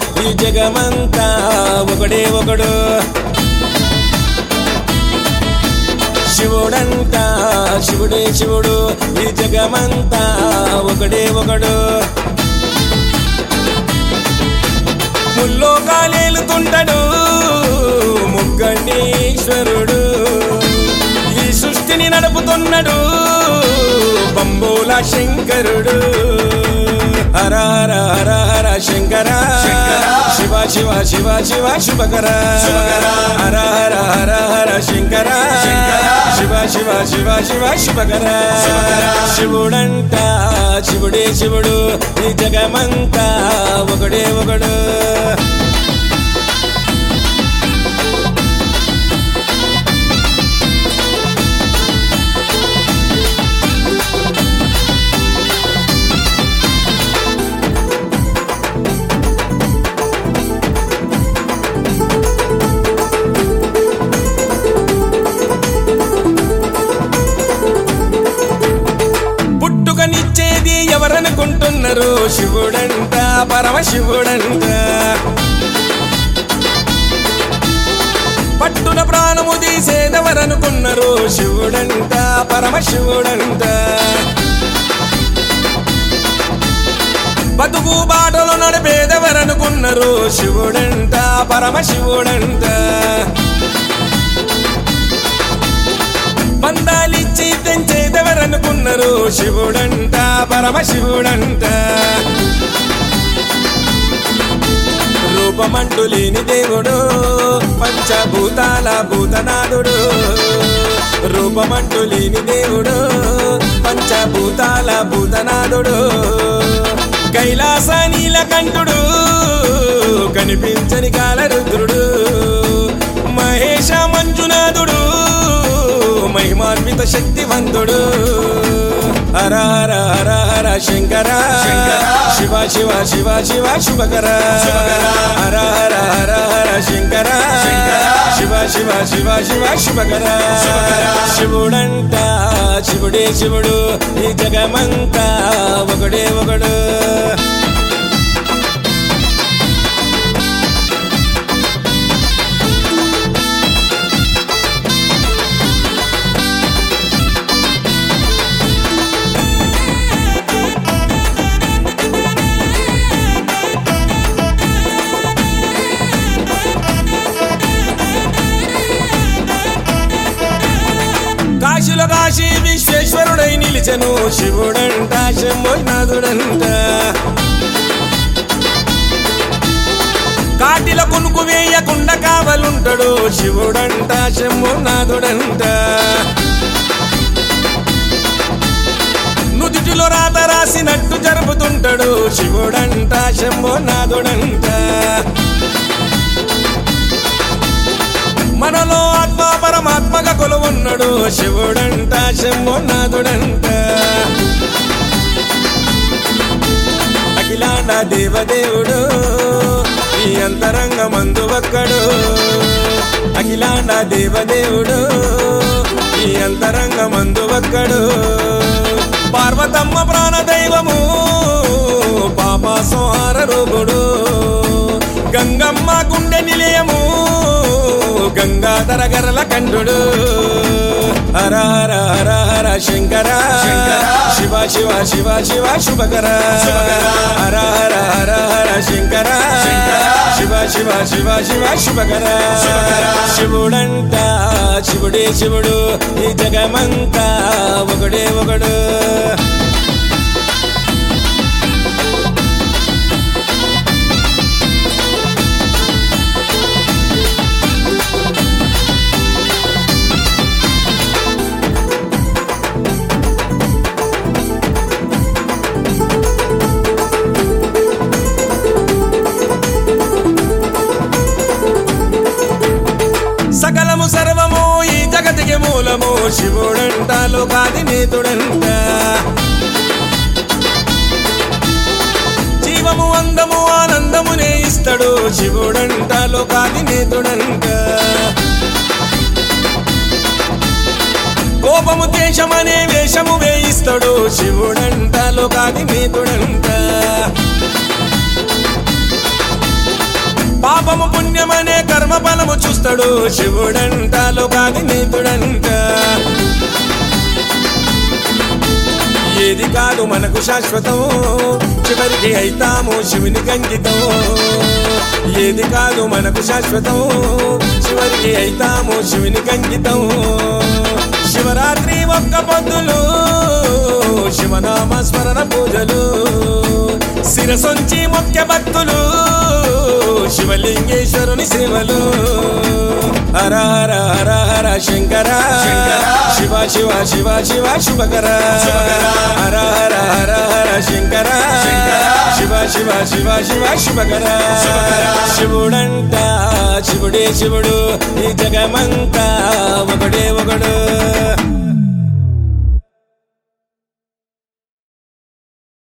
ఈ జగమంతా ఒకడే ఒకడు శివుడంట శివుడే శివుడు ఈ జగమంతా ఒకడే ఒకడు ముల్లో కాలేలుతుంటాడు ముగ్గండీశ్వరుడు ఈ సృష్టిని నడుపుతున్నాడు బంబోల శంకరుడు హర హర హర హర శంకర శివ శివ శివ శివ శుభకర హర హర హర హర శంకర శివ శివ శివ శివ శుభకర శివుడంట శివుడే శివుడు ఈ జగమంతా ఒకడే ఒకడు పుట్టుకనిచ్చేది ఎవరనుకుంటున్నారు శివుడంట పరమశివుడంట పట్టున ప్రాణము తీసేదెవరనుకున్నారు శివుడంట పరమశివుడంట బతుకు బాటలు నడిపేదెవరనుకున్నారు శివుడంట పరమశివుడంట పందాలిచ్చి తెంచేదెవరనుకున్నారు శివుడంట పరమశివుడంట రూపమంటూ లేని దేవుడు పంచభూతాల భూతనాథుడు రూపమంటూ లేని దేవుడు పంచభూతాల భూతనాథుడు కైలాస నీలకంఠుడు కనిపించని కాలరుద్రుడు మహేష మంజునాథుడు మహిమాన్విత శక్తివంతుడు హర హర హర హర శంకర శివ శివ శివ శివ శుభకర హర హర హర హర శంకర శివ శివ శివ శివ శుభకర శివుడంట శివుడే శివుడు ఈ జగమంతా ఒకడే ఒకడు కాశీలో కాశీ విశ్వేశ్వరుడై నిలిచెను శివుడంట శంభోనాథుడంట కాటిల కొనుకు వేయకుండా కావలుంటాడు శివుడంట శంభోనాథుడంట నుదుటిలో రాత రాసినట్టు జరుపుతుంటాడు శివుడంట శంభోనాథుడంట మనలో ఆత్మ పరమాత్మగా కొలువున్నాడు శివుడంట శంభోనాథుడంట అఖిలాండ దేవదేవుడు ఈ అంతరంగ మందు ఒక్కడు అఖిలాండ దేవదేవుడు ఈ అంతరంగ మందు ఒక్కడు పార్వతమ్మ ప్రాణదైవము పాప సంహార రూపుడు గంగమ్మ గుండె నిలయము గంగాధర గరల కంఠుడు హర హర హర హర శంకర శివ శివ శివ శివ శుభకర హర హర హర హర శంకర శివ శివ శివ శివ శుభకర శివుడంట శివుడే శివుడు ఈ జగమంతా ఒకడే ఒకడు సకలము సర్వము ఈ జగతికి మూలము శివుడంట లోకాది నీతుడంట జీవము అందము ఆనందమునే ఇస్తాడు శివుడంట లోకాది నీతుడంట కోపము దేశమనే వేషము వేయిస్తాడు శివుడంట లోకాది నీతుడంట పుణ్యమనే కర్మ ఫలము చూస్తాడు శివుడంట లోకాది నీతుడంట ఏది కాదు మనకు శాశ్వతం చివరికి అయితాము శివుని కంకితం ఏది కాదు మనకు శాశ్వతం చివరికి అయితాము శివుని కంకితం శివరాత్రి ఒక్క పొద్దులు శివనామ స్మరణ పూజలు శిరసొంచి ముఖ్య భక్తులు శివలింగేశ్వరుని సేవలు హర హర హర హర శంకర శివ శివ శివ శివ శుభకర హర హర హర హర శంకర శివ శివ శివ శివ శుభకర శివుడంట శివుడే శివుడు ఈ జగమంతా